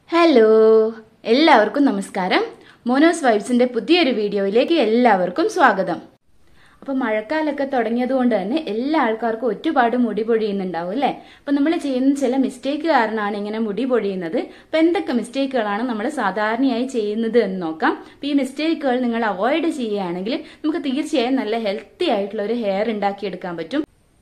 hello എല്ലാവർക്കും നമസ്കാരം മോനോസ് വൈബ്സിന്റെ പുതിയൊരു വീഡിയോയിലേക്ക് എല്ലാവർക്കും സ്വാഗതം അപ്പൊ മഴക്കാലൊക്കെ തുടങ്ങിയത് കൊണ്ട് തന്നെ എല്ലാ ആൾക്കാർക്കും ഒരുപാട് മുടി പൊഴിയുന്നുണ്ടാവും അല്ലേ അപ്പൊ നമ്മൾ ചെയ്യുന്ന ചില മിസ്റ്റേക്ക് കാരണമാണ് ഇങ്ങനെ മുടി പൊഴിയുന്നത് അപ്പൊ എന്തൊക്കെ മിസ്റ്റേക്കുകളാണ് നമ്മൾ സാധാരണയായി ചെയ്യുന്നത് എന്ന് നോക്കാം അപ്പൊ ഈ മിസ്റ്റേക്കുകൾ നിങ്ങൾ അവോയ്ഡ് ചെയ്യുകയാണെങ്കിൽ നമുക്ക് തീർച്ചയായും നല്ല ഹെൽത്തി ആയിട്ടുള്ള ഒരു ഹെയർ ഉണ്ടാക്കിയെടുക്കാൻ പറ്റും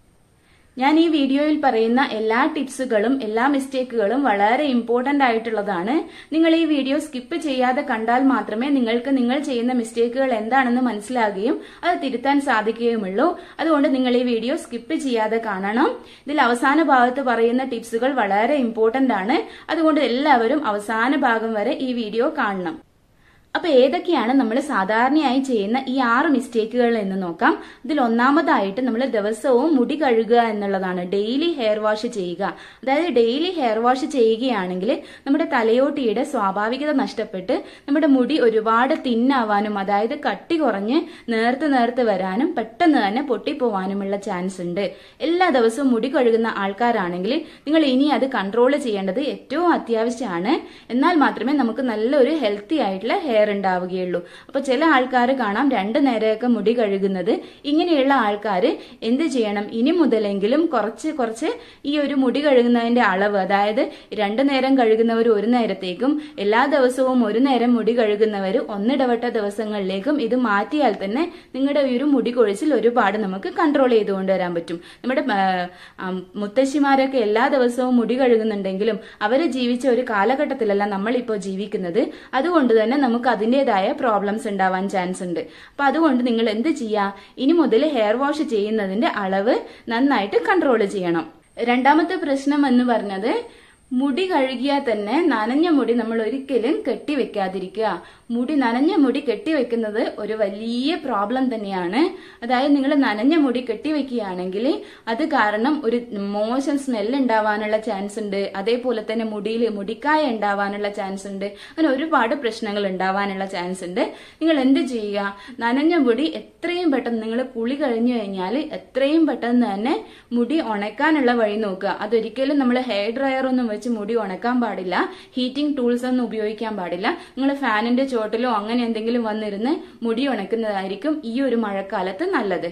ഞാൻ ഈ വീഡിയോയിൽ പറയുന്ന എല്ലാ ടിപ്സുകളും എല്ലാ മിസ്റ്റേക്കുകളും വളരെ ഇമ്പോർട്ടന്റ് ആയിട്ടുള്ളതാണ് നിങ്ങൾ ഈ വീഡിയോ സ്കിപ്പ് ചെയ്യാതെ കണ്ടാൽ മാത്രമേ നിങ്ങൾക്ക് നിങ്ങൾ ചെയ്യുന്ന മിസ്റ്റേക്കുകൾ എന്താണെന്ന് മനസ്സിലാകുകയും അത് തിരുത്താൻ സാധിക്കുകയുമുള്ളൂ അതുകൊണ്ട് നിങ്ങൾ ഈ വീഡിയോ സ്കിപ്പ് ചെയ്യാതെ കാണണം ഇതിൽ അവസാന ഭാഗത്ത് പറയുന്ന ടിപ്സുകൾ വളരെ ഇമ്പോർട്ടന്റ് ആണ് അതുകൊണ്ട് എല്ലാവരും അവസാന ഭാഗം വരെ ഈ വീഡിയോ കാണണം അപ്പൊ ഏതൊക്കെയാണ് നമ്മൾ സാധാരണയായി ചെയ്യുന്ന ഈ ആറ് മിസ്റ്റേക്കുകൾ എന്ന് നോക്കാം ഇതിൽ ഒന്നാമതായിട്ട് നമ്മൾ ദിവസവും മുടി കഴുകുക എന്നുള്ളതാണ് ഡെയിലി ഹെയർ വാഷ് ചെയ്യുക അതായത് ഡെയിലി ഹെയർ വാഷ് ചെയ്യുകയാണെങ്കിൽ നമ്മുടെ തലയോട്ടിയുടെ സ്വാഭാവികത നഷ്ടപ്പെട്ട് നമ്മുടെ മുടി ഒരുപാട് തിന്നാവാനും അതായത് കട്ടി കുറഞ്ഞ് നേർത്ത് നേർത്ത് വരാനും പെട്ടെന്ന് തന്നെ പൊട്ടിപ്പോവാനുമുള്ള ചാൻസ് ഉണ്ട് എല്ലാ ദിവസവും മുടി കഴുകുന്ന ആൾക്കാരാണെങ്കിൽ നിങ്ങൾ ഇനി അത് കൺട്രോൾ ചെയ്യേണ്ടത് ഏറ്റവും അത്യാവശ്യമാണ് എന്നാൽ മാത്രമേ നമുക്ക് നല്ലൊരു ഹെൽത്തി ആയിട്ടുള്ള ഹെയർ ഉണ്ടാവുകയുള്ളൂ അപ്പൊ ചില ആൾക്കാർ കാണാം രണ്ടു നേരമൊക്കെ മുടി കഴുകുന്നത് ഇങ്ങനെയുള്ള ആൾക്കാർ എന്ത് ചെയ്യണം ഇനി മുതലെങ്കിലും കുറച്ച് കുറച്ച് ഈ ഒരു മുടി കഴുകുന്നതിന്റെ അളവ് അതായത് രണ്ടു നേരം കഴുകുന്നവർ ഒരു നേരത്തേക്കും എല്ലാ ദിവസവും ഒരു നേരം മുടി കഴുകുന്നവർ ഒന്നിടവട്ട ദിവസങ്ങളിലേക്കും ഇത് മാറ്റിയാൽ തന്നെ നിങ്ങളുടെ ഈ ഒരു മുടി കൊഴിച്ചിൽ ഒരുപാട് നമുക്ക് കൺട്രോൾ ചെയ്തുകൊണ്ട് വരാൻ പറ്റും നമ്മുടെ ആ, ആ, മുത്തശ്ശിമാരൊക്കെ എല്ലാ ദിവസവും മുടി കഴുകുന്നുണ്ടെങ്കിലും അവര് ജീവിച്ച ഒരു കാലഘട്ടത്തിലല്ല നമ്മളിപ്പോൾ ജീവിക്കുന്നത് അതുകൊണ്ട് തന്നെ നമുക്ക് അതിൻ്റെതായ പ്രോബ്ലംസ് ഉണ്ടാവാൻ ചാൻസ് ഉണ്ട് അപ്പൊ അതുകൊണ്ട് നിങ്ങൾ എന്ത് ചെയ്യുക ഇനി മുതൽ ഹെയർ വാഷ് ചെയ്യുന്നതിന്റെ അളവ് നന്നായിട്ട് കൺട്രോൾ ചെയ്യണം രണ്ടാമത്തെ പ്രശ്നം എന്ന് പറഞ്ഞത് മുടി കഴുകിയാൽ തന്നെ നനഞ്ഞ മുടി നമ്മൾ ഒരിക്കലും കെട്ടിവെക്കാതിരിക്കുക മുടി നനഞ്ഞ മുടി കെട്ടിവെക്കുന്നത് ഒരു വലിയ പ്രോബ്ലം തന്നെയാണ് അതായത് നിങ്ങൾ നനഞ്ഞ മുടി കെട്ടിവെക്കുകയാണെങ്കിൽ അത് കാരണം ഒരു മോശം സ്മെല്ല് ഉണ്ടാവാനുള്ള ചാൻസ് ഉണ്ട് അതേപോലെ തന്നെ മുടിയിൽ മുടിക്കായ ഉണ്ടാവാനുള്ള ചാൻസ് ഉണ്ട് അങ്ങനെ ഒരുപാട് പ്രശ്നങ്ങൾ ഉണ്ടാവാനുള്ള ചാൻസ് ഉണ്ട് നിങ്ങൾ എന്ത് ചെയ്യുക നനഞ്ഞ മുടി എത്രയും പെട്ടെന്ന് നിങ്ങൾ കുളി കഴിഞ്ഞു കഴിഞ്ഞാൽ എത്രയും പെട്ടെന്ന് തന്നെ മുടി ഉണക്കാനുള്ള വഴി നോക്കുക അതൊരിക്കലും നമ്മൾ ഹെയർ ഡ്രയർ ഒന്നും വെച്ച് മുടി ഉണക്കാൻ പാടില്ല ഹീറ്റിംഗ് ടൂൾസ് ഒന്നും ഉപയോഗിക്കാൻ പാടില്ല നിങ്ങൾ ഫാനിന്റെ ചോട്ടിലോ അങ്ങനെ എന്തെങ്കിലും വന്നിരുന്ന് മുടി ഉണക്കുന്നതായിരിക്കും ഈ ഒരു മഴക്കാലത്ത് നല്ലത്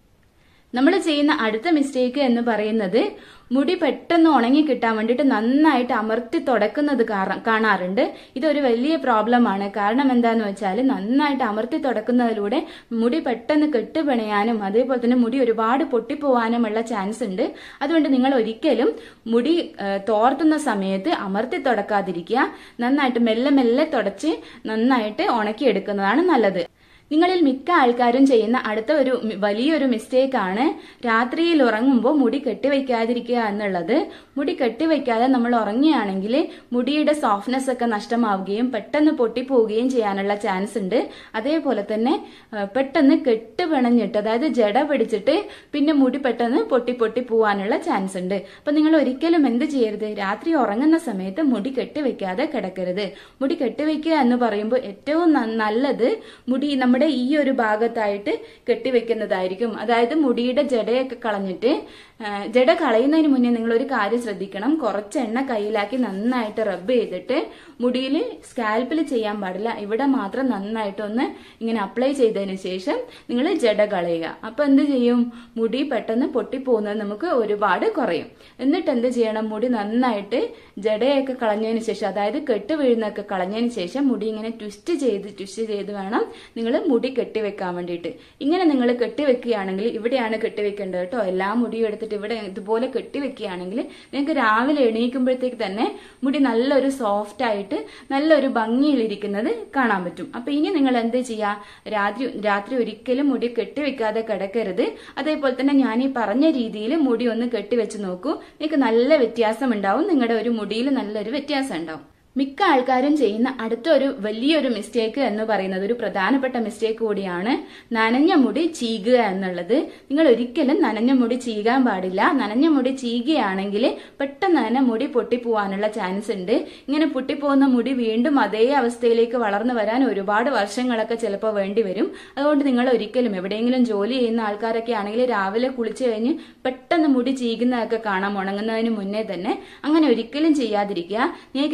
നമ്മൾ ചെയ്യുന്ന അടുത്ത മിസ്റ്റേക്ക് എന്ന് പറയുന്നത് മുടി പെട്ടെന്ന് ഉണങ്ങി കിട്ടാൻ വേണ്ടിയിട്ട് നന്നായിട്ട് അമർത്തി തുടക്കുന്നത് കാറ- കാണാറുണ്ട് ഇതൊരു വലിയ പ്രോബ്ലമാണ് കാരണം എന്താന്ന് വെച്ചാൽ നന്നായിട്ട് അമർത്തി തുടക്കുന്നതിലൂടെ മുടി പെട്ടെന്ന് കെട്ടുപിണയാനും അതേപോലെ തന്നെ മുടി ഒരുപാട് പൊട്ടിപ്പോവാനുമുള്ള ചാൻസ് ഉണ്ട് അതുകൊണ്ട് നിങ്ങൾ ഒരിക്കലും മുടി ആ, തോർത്തുന്ന സമയത്ത് അമർത്തി തുടക്കാതിരിക്കുക നന്നായിട്ട് മെല്ലെ മെല്ലെ തുടച്ച് നന്നായിട്ട് ഉണക്കിയെടുക്കുന്നതാണ് നല്ലത് നിങ്ങളിൽ മിക്ക ആൾക്കാരും ചെയ്യുന്ന അടുത്ത ഒരു മി- വലിയൊരു മിസ്റ്റേക്ക് ആണ് രാത്രിയിൽ ഉറങ്ങുമ്പോൾ മുടി കെട്ടിവെക്കാതിരിക്കുക എന്നുള്ളത് മുടി കെട്ടിവെക്കാതെ നമ്മൾ ഉറങ്ങുകയാണെങ്കിൽ മുടിയുടെ സോഫ്റ്റ്നെസ് ഒക്കെ നഷ്ടമാവുകയും പെട്ടെന്ന് പൊട്ടിപ്പോവുകയും ചെയ്യാനുള്ള ചാൻസ് ഉണ്ട് അതേപോലെ തന്നെ ആ, പെട്ടെന്ന് കെട്ട് പിണഞ്ഞിട്ട് അതായത് ജട പിടിച്ചിട്ട് പിന്നെ മുടി പെട്ടെന്ന് പൊട്ടി പൊട്ടി പോവാനുള്ള ചാൻസ് ഉണ്ട് അപ്പൊ നിങ്ങൾ ഒരിക്കലും എന്ത് ചെയ്യരുത് രാത്രി ഉറങ്ങുന്ന സമയത്ത് മുടി കെട്ടിവെക്കാതെ കിടക്കരുത് മുടി കെട്ടിവെക്കുക എന്ന് പറയുമ്പോൾ ഏറ്റവും ന- നല്ലത് മുടി നമ്മുടെ ഈ ഒരു ഭാഗത്തായിട്ട് കെട്ടിവെക്കുന്നതായിരിക്കും അതായത് മുടിയുടെ ജടയൊക്കെ കളഞ്ഞിട്ട് ആ, ജട കളയുന്നതിന് മുന്നേ നിങ്ങൾ ഒരു കാര്യം ശ്രദ്ധിക്കണം കുറച്ച് എണ്ണ കയ്യിലാക്കി നന്നായിട്ട് റബ്ബ് ചെയ്തിട്ട് മുടിയിൽ സ്കാൽപ്പിൽ ചെയ്യാൻ പാടില്ല ഇവിടെ മാത്രം നന്നായിട്ട് ഒന്ന് ഇങ്ങനെ അപ്ലൈ ചെയ്തതിന് ശേഷം നിങ്ങൾ ജട കളയുക അപ്പൊ എന്ത് ചെയ്യും മുടി പെട്ടെന്ന് പൊട്ടിപ്പോകുന്നത് നമുക്ക് ഒരുപാട് കുറയും എന്നിട്ട് എന്ത് ചെയ്യണം മുടി നന്നായിട്ട് ജടയൊക്കെ കളഞ്ഞതിന് ശേഷം അതായത് കെട്ട് വീഴുന്നൊക്കെ കളഞ്ഞതിന് ശേഷം മുടി ഇങ്ങനെ ട്വിസ്റ്റ് ചെയ്ത് ട്വിസ്റ്റ് ചെയ്ത് വേണം നിങ്ങൾ മുടി കെട്ടിവെക്കാൻ വേണ്ടിയിട്ട് ഇങ്ങനെ നിങ്ങൾ കെട്ടിവെക്കുകയാണെങ്കിൽ ഇവിടെയാണ് കെട്ടിവെക്കേണ്ടത് കേട്ടോ എല്ലാ മുടിയും എടുത്തിട്ട് ഇവിടെ ഇതുപോലെ കെട്ടിവെക്കുകയാണെങ്കിൽ നിങ്ങൾക്ക് രാവിലെ എണീക്കുമ്പോഴത്തേക്ക് തന്നെ മുടി നല്ലൊരു സോഫ്റ്റ് ആയിട്ട് നല്ലൊരു ഭംഗിയിലിരിക്കുന്നത് കാണാൻ പറ്റും അപ്പൊ ഇനി നിങ്ങൾ എന്ത് ചെയ്യാ രാത്രി രാത്രി ഒരിക്കലും മുടി കെട്ടിവെക്കാതെ കിടക്കരുത് അതേപോലെ തന്നെ ഞാൻ ഈ പറഞ്ഞ രീതിയിൽ മുടി ഒന്ന് കെട്ടിവെച്ച് നോക്കൂ നിങ്ങൾക്ക് നല്ല വ്യത്യാസം ഉണ്ടാവും നിങ്ങളുടെ ഒരു മുടിയിൽ നല്ലൊരു വ്യത്യാസം ഉണ്ടാവും മിക്ക ആൾക്കാരും ചെയ്യുന്ന അടുത്ത ഒരു വലിയൊരു മിസ്റ്റേക്ക് എന്ന് പറയുന്നത് ഒരു പ്രധാനപ്പെട്ട മിസ്റ്റേക്ക് കൂടിയാണ് നനഞ്ഞ മുടി ചീകുക എന്നുള്ളത് നിങ്ങൾ ഒരിക്കലും നനഞ്ഞ മുടി ചീകാൻ പാടില്ല നനഞ്ഞ മുടി ചീകുകയാണെങ്കിൽ പെട്ടെന്ന് തന്നെ മുടി പൊട്ടിപ്പോവാനുള്ള ചാൻസ് ഉണ്ട് ഇങ്ങനെ പൊട്ടിപ്പോകുന്ന മുടി വീണ്ടും അതേ അവസ്ഥയിലേക്ക് വളർന്നു വരാൻ ഒരുപാട് വർഷങ്ങളൊക്കെ ചിലപ്പോൾ വേണ്ടി വരും അതുകൊണ്ട് നിങ്ങൾ ഒരിക്കലും എവിടെയെങ്കിലും ജോലി ചെയ്യുന്ന ആൾക്കാരൊക്കെ ആണെങ്കിൽ രാവിലെ കുളിച്ചു കഴിഞ്ഞ് പെട്ടെന്ന് മുടി ചീകുന്നതൊക്കെ കാണാം ഉണങ്ങുന്നതിന് മുന്നേ തന്നെ അങ്ങനെ ഒരിക്കലും ചെയ്യാതിരിക്കുക നിങ്ങൾക്ക് എവിടെയെങ്കിലും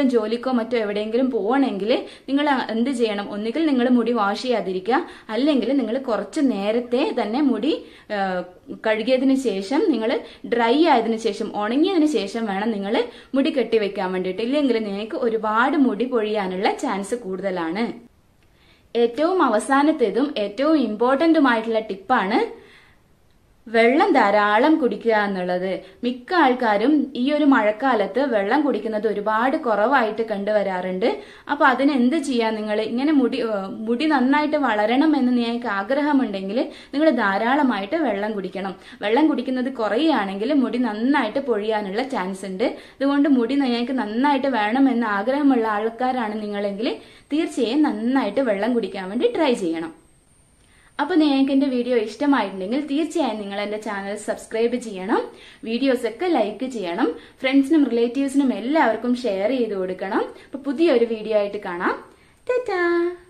എന്തെങ്കിലും ജോലിക്കോ മറ്റോ എവിടെയെങ്കിലും പോകണമെങ്കിൽ നിങ്ങൾ എന്ത് ചെയ്യണം ഒന്നുകിൽ നിങ്ങൾ മുടി വാഷ് ചെയ്യാതിരിക്കുക അല്ലെങ്കിൽ നിങ്ങൾ കുറച്ച് നേരത്തെ തന്നെ മുടി ആ, കഴുകിയതിന് ശേഷം നിങ്ങൾ ഡ്രൈ ആയതിനു ശേഷം ഉണങ്ങിയതിന് ശേഷം വേണം നിങ്ങൾ മുടി കെട്ടിവെക്കാൻ വേണ്ടിയിട്ട് ഇല്ലെങ്കിൽ നിങ്ങൾക്ക് ഒരുപാട് മുടി പൊഴിയാനുള്ള ചാൻസ് കൂടുതലാണ് ഏറ്റവും അവസാനത്തേതും ഏറ്റവും ഇമ്പോർട്ടന്റുമായിട്ടുള്ള ടിപ്പാണ് വെള്ളം ധാരാളം കുടിക്കുക എന്നുള്ളത് മിക്ക ആൾക്കാരും ഈ ഒരു മഴക്കാലത്ത് വെള്ളം കുടിക്കുന്നത് ഒരുപാട് കുറവായിട്ട് കണ്ടുവരാറുണ്ട് അപ്പൊ അതിന് എന്ത് ചെയ്യാ നിങ്ങൾ ഇങ്ങനെ മുടി ഏഹ് മുടി നന്നായിട്ട് വളരണം എന്ന് നിങ്ങൾക്ക് ആഗ്രഹമുണ്ടെങ്കിൽ നിങ്ങൾ ധാരാളമായിട്ട് വെള്ളം കുടിക്കണം വെള്ളം കുടിക്കുന്നത് കുറയുകയാണെങ്കിൽ മുടി നന്നായിട്ട് പൊഴിയാനുള്ള ചാൻസ് ഉണ്ട് അതുകൊണ്ട് മുടി നിങ്ങൾക്ക് നന്നായിട്ട് വേണമെന്ന് ആഗ്രഹമുള്ള ആൾക്കാരാണ് നിങ്ങളെങ്കിൽ തീർച്ചയായും നന്നായിട്ട് വെള്ളം കുടിക്കാൻ വേണ്ടി ട്രൈ ചെയ്യണം അപ്പോൾ നിങ്ങൾക്ക് എൻ്റെ വീഡിയോ ഇഷ്ടമായിട്ടുണ്ടെങ്കിൽ തീർച്ചയായും നിങ്ങൾ എൻ്റെ ചാനൽ സബ്സ്ക്രൈബ് ചെയ്യണം വീഡിയോസ് ഒക്കെ ലൈക്ക് ചെയ്യണം ഫ്രണ്ട്സിനും റിലേറ്റീവ്സിനും എല്ലാവർക്കും ഷെയർ ചെയ്ത് കൊടുക്കണം അപ്പോൾ പുതിയൊരു വീഡിയോ ആയിട്ട് കാണാം ടാറ്റാ